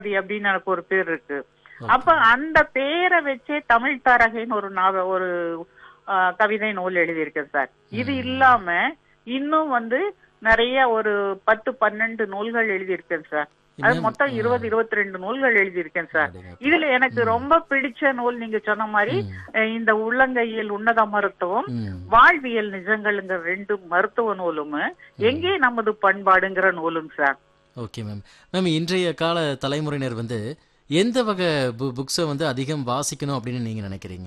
அப்படின்னு எனக்கு ஒரு பேர் இருக்கு அப்ப அந்த பேரை வச்சே தமிழ் தரகைன்னு ஒரு நாவ ஒரு ஆ, கவிதை நூல் எழுதியிருக்கேன் சார் இது இல்லாம இன்னும் வந்து நிறைய ஒரு பத்து பன்னெண்டு நூல்கள் எழுதியிருக்கேன் சார் அது என்ன- மொத்தம் இருபது இருபத்தி ரெண்டு நூல்கள் எழுதியிருக்கேன் சார் அடேங்கப்பா. இதுல எனக்கு ரொம்ப பிடிச்ச நூல் நீங்க சொன்ன மாதிரி ம். அஹ், இந்த உள்ளங்கையில் உன்னத மருத்துவம் ம். வாழ்வியல் நிஜங்கள்ங்கிற ரெண்டு மருத்துவ நூலும் எங்கே நமது பண்பாடுங்கிற நூலும் சார் ஓகே மேம் மேம் இன்றைய கால தலைமுறையினர் வந்து எந்த வகை பு புக்ஸை வந்து அதிகம் வாசிக்கணும் அப்படின்னு நீங்க நினைக்கிறீங்க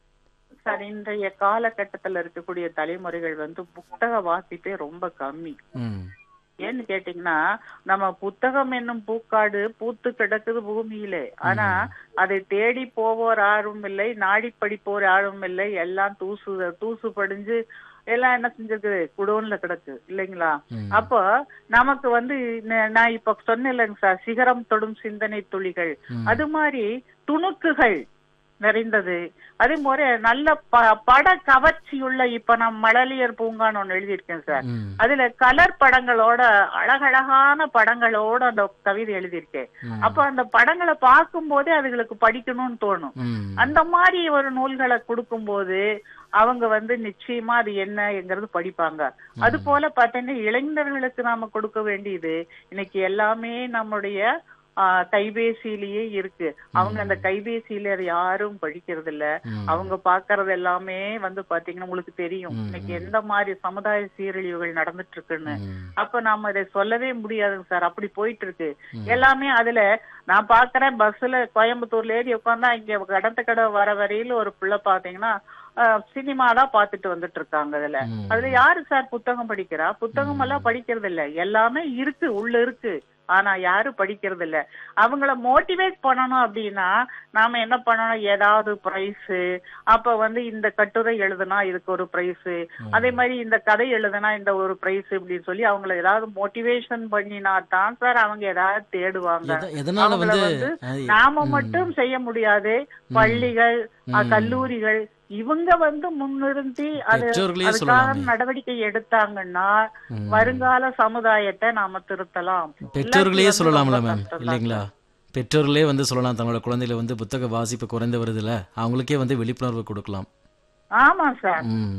சார் இன்றைய காலகட்டத்துல இருக்கக்கூடிய தலைமுறைகள் வந்து புத்தக வாசிப்பே ரொம்ப கம்மி ம் ஏன்னு கேட்டீங்கன்னா நம்ம புத்தகம் என்னும் பூக்காடு பூத்து கிடக்குது பூமியிலே ஆனா அதை தேடி போவோர் யாரும் இல்லை நாடி படிப்போர் யாரும் இல்லை எல்லாம் தூசு தூசு படிஞ்சு எல்லாம் என்ன செஞ்சிருக்கு குடோன்ல கிடக்கு இல்லைங்களா ம். அப்போ நமக்கு வந்து ந- நான் இப்ப சொன்னேன்லங்க சார் சிகரம் தொடும் சிந்தனை துளிகள் ம். அது மாதிரி துணுக்குகள் நிறைந்தது அதே மாதிரி நல்ல ப- பட கவர்ச்சியுள்ள இப்ப நான் மழலியர் பூங்கான்னு ஒண்ணு எழுதியிருக்கேன் சார் ம். அதுல கலர் படங்களோட அழகழகான படங்களோட அந்த கவிதை எழுதியிருக்கேன் ம். அப்ப அந்த படங்களை பார்க்கும் போதே அதுகளுக்கு படிக்கணும்னு தோணும் ம். அந்த மாதிரி ஒரு நூல்களை கொடுக்கும்போது அவங்க வந்து நிச்சயமா அது என்னங்கிறது படிப்பாங்க அது போல பார்த்தீங்கன்னா இளைஞர்களுக்கு நாம கொடுக்க வேண்டியது இன்னைக்கு எல்லாமே நம்முடைய ஆஹ், கைபேசியிலேயே இருக்கு அவங்க அந்த கைபேசியில அதை யாரும் படிக்கிறது இல்ல ம். அவங்க பாக்குறது எல்லாமே வந்து பாத்தீங்கன்னா உங்களுக்கு தெரியும் ம், இன்னைக்கு எந்த மாதிரி சமுதாய சீரழிவுகள் நடந்துட்டு இருக்குன்னு ம். அப்ப நாம இதை சொல்லவே முடியாதுங்க சார் அப்படி போயிட்டு இருக்கு ம். எல்லாமே அதுல நான் பாக்குறேன் பஸ்ல கோயம்புத்தூர்ல ஏறி உட்காந்தா இங்க கடத்த கடை வர வரையில ஒரு பிள்ளை பாத்தீங்கன்னா சினிமா தான் பாத்துட்டு வந்துட்டு இருக்காங்க அதுல ம். அதுல யாரு சார் புத்தகம் படிக்கிறா புத்தகம் எல்லாம் படிக்கிறது இல்ல எல்லாமே இருக்கு உள்ள இருக்கு ஆனா யாரும் படிக்கிறது இல்ல அவங்கள மோட்டிவேட் பண்ணணும் அப்படின்னா நாம என்ன பண்ணணும் ஏதாவது பிரைஸ் அப்ப வந்து இந்த கட்டுரை எழுதுனா இதுக்கு ஒரு பிரைஸ் அதே மாதிரி இந்த கதை எழுதுனா இந்த ஒரு பிரைஸ் இப்படின்னு சொல்லி அவங்கள ஏதாவது மோட்டிவேஷன் பண்ணினா தான் சார் அவங்க ஏதாவது தேடுவாங்க எத- எதனால அவங்கள வந்து வந்து அது- நாம ம். மட்டும் செய்ய முடியாது பள்ளிகள் அஹ், ம். கல்லூரிகள் இவங்க வந்து முன்னிறுத்தி அது பெற்றோர்களே அதுக்கான சொல்லலாமே நடவடிக்கை எடுத்தாங்கன்னா ம். வருங்கால சமுதாயத்தை நாம திருத்தலாம் பெற்றோர்களே இல்லாட்டி வந்து சொல்லலாம்ல ரொம்ப மேம் கஷ்டம் தான் இல்லைங்களா பெற்றோர்களே வந்து சொல்லலாம் தங்களோட குழந்தைகளை வந்து புத்தக வாசிப்பு குறைந்து வருதுல அவங்களுக்கே வந்து விழிப்புணர்வு கொடுக்கலாம் ஆமா சார் ம்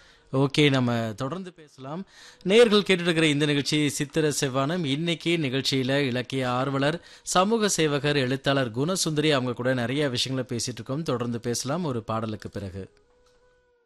ஓகே நம்ம தொடர்ந்து பேசலாம் நேயர்கள் கேட்டுட்டு இருக்கிற இந்த நிகழ்ச்சி சித்திர செவ்வானம் இன்னைக்கு நிகழ்ச்சியில இலக்கிய ஆர்வலர் சமூக சேவகர் எழுத்தாளர் குணசுந்தரி அவங்க கூட நிறைய விஷயங்களை பேசிட்டு இருக்கோம் தொடர்ந்து பேசலாம் ஒரு பாடலுக்கு பிறகு